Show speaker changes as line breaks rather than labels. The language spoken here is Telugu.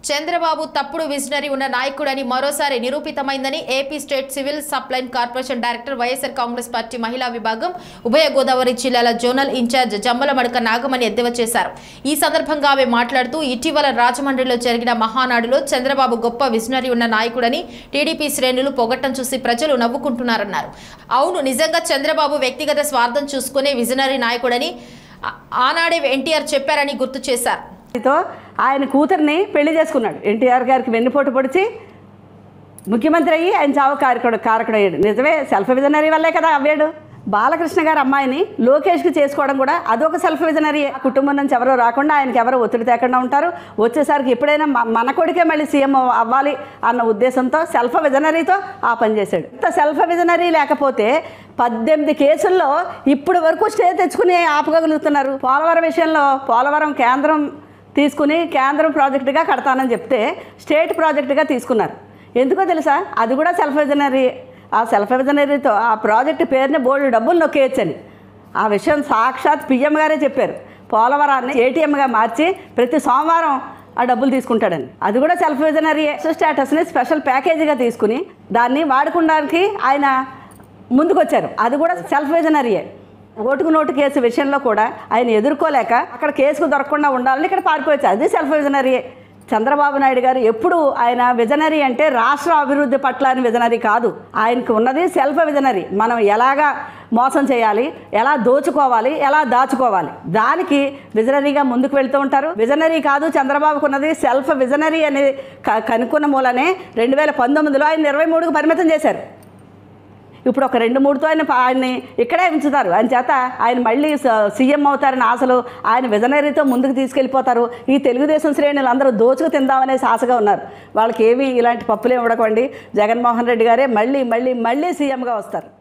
చంద్రబాబు తప్పుడు విజనరీ ఉన్న నాయకుడని మరోసారి నిరూపితమైందని AP state civil supplies corporation director YSR Congress party మహిళా విభాగం ఉభయ గోదావరి జిల్లాల జోనల్ ఇన్ఛార్జ్ జమ్మల మడక నాగమణి ఎద్దేవా చేశారు ఈ సందర్భంగా ఆమె మాట్లాడుతూ ఇటీవల రాజమండ్రిలో జరిగిన మహానాడులో చంద్రబాబు గొప్ప విజనరీ ఉన్న నాయకుడని టీడీపీ శ్రేణులు పొగట్టం చూసి ప్రజలు నవ్వుకుంటున్నారన్నారు అవును నిజంగా చంద్రబాబు వ్యక్తిగత స్వార్థం చూసుకునే విజనరీ నాయకుడని ఆ- ఆనాడే ఎన్టీఆర్ చెప్పారని గుర్తు చేశారు
తో ఆయన కూతుర్ని పెళ్లి చేసుకున్నాడు ఎన్టీఆర్ గారికి వెన్నుపోటు పొడిచి ముఖ్యమంత్రి అయ్యి ఆయన చావు కారకుడు కారకుడు అయ్యాడు నిజమే సెల్ఫ్ విజనరీ వల్లే కదా అవ్వాడు బాలకృష్ణ గారు అమ్మాయిని లోకేష్కి చేసుకోవడం కూడా అదొక సెల్ఫ్ విజనరీ ఆ కుటుంబం నుంచి ఎవరో రాకుండా ఆయనకి ఎవరో ఒత్తిడి తేకుండా ఉంటారు వచ్చేసరికి ఎప్పుడైనా మ- మన కొడుకే మళ్ళీ సీఎం అవ్వాలి అన్న ఉద్దేశంతో సెల్ఫ్ విజనరీతో ఆ పని చేశాడు ఇంత సెల్ఫ్ విజనరీ లేకపోతే పద్దెనిమిది కేసుల్లో ఇప్పుడు వరకు స్టే తెచ్చుకుని ఆపగలుగుతున్నారు పోలవరం విషయంలో పోలవరం కేంద్రం తీసుకుని కేంద్రం ప్రాజెక్టుగా కడతానని చెప్తే స్టేట్ ప్రాజెక్టుగా తీసుకున్నారు ఎందుకో తెలుసా అది కూడా సెల్ఫ్ విజనరీ ఆ సెల్ఫ్ విజనరీతో ఆ ప్రాజెక్టు పేరుని బోల్డ్ డబ్బులు నొక్కేయచ్చని ఆ విషయం సాక్షాత్ పిఎం గారే చెప్పారు పోలవరాన్ని ఏటీఎంగా మార్చి ప్రతి సోమవారం ఆ డబ్బులు తీసుకుంటాడని అది కూడా సెల్ఫ్ విజనరీ స్టేటస్ని స్పెషల్ ప్యాకేజీగా తీసుకుని దాన్ని వాడుకోవడానికి ఆయన ముందుకొచ్చారు అది కూడా సెల్ఫ్ విజనరీయే ఓటుకు నోటు కేసు విషయంలో కూడా ఆయన ఎదుర్కోలేక అక్కడ కేసుకు దొరకకుండా ఉండాలని ఇక్కడ పారిపోవచ్చు అది సెల్ఫ్ విజనరీయే చంద్రబాబు నాయుడు గారు ఎప్పుడు ఆయన విజనరీ అంటే రాష్ట్ర అభివృద్ధి పట్ల అని విజనరీ కాదు ఆయనకు ఉన్నది సెల్ఫ్ విజనరీ మనం ఎలాగా మోసం చేయాలి ఎలా దోచుకోవాలి ఎలా దాచుకోవాలి దానికి విజనరీగా ముందుకు వెళ్తూ ఉంటారు విజనరీ కాదు చంద్రబాబుకు ఉన్నది సెల్ఫ్ విజనరీ అని క- కనుక్కున్న మూలనే రెండు వేల పంతొమ్మిదిలో ఆయన ఇరవై మూడుకు పరిమితం చేశారు ఇప్పుడు ఒక రెండు మూడుతో ఆయన పా- ఆయన్ని ఇక్కడే ఉంచుతారు ఆయన చేత ఆయన మళ్ళీ స- సీఎం అవుతారని ఆశలు ఆయన విజనరీతో ముందుకు తీసుకెళ్ళిపోతారు ఈ తెలుగుదేశం శ్రేణులు అందరూ దోచుకు తిందామనేసి ఆశగా ఉన్నారు వాళ్ళకి ఏమీ ఇలాంటి పప్పులే ఉడకండి జగన్మోహన్ రెడ్డి గారే మళ్ళీ మళ్ళీ మళ్ళీ సీఎంగా వస్తారు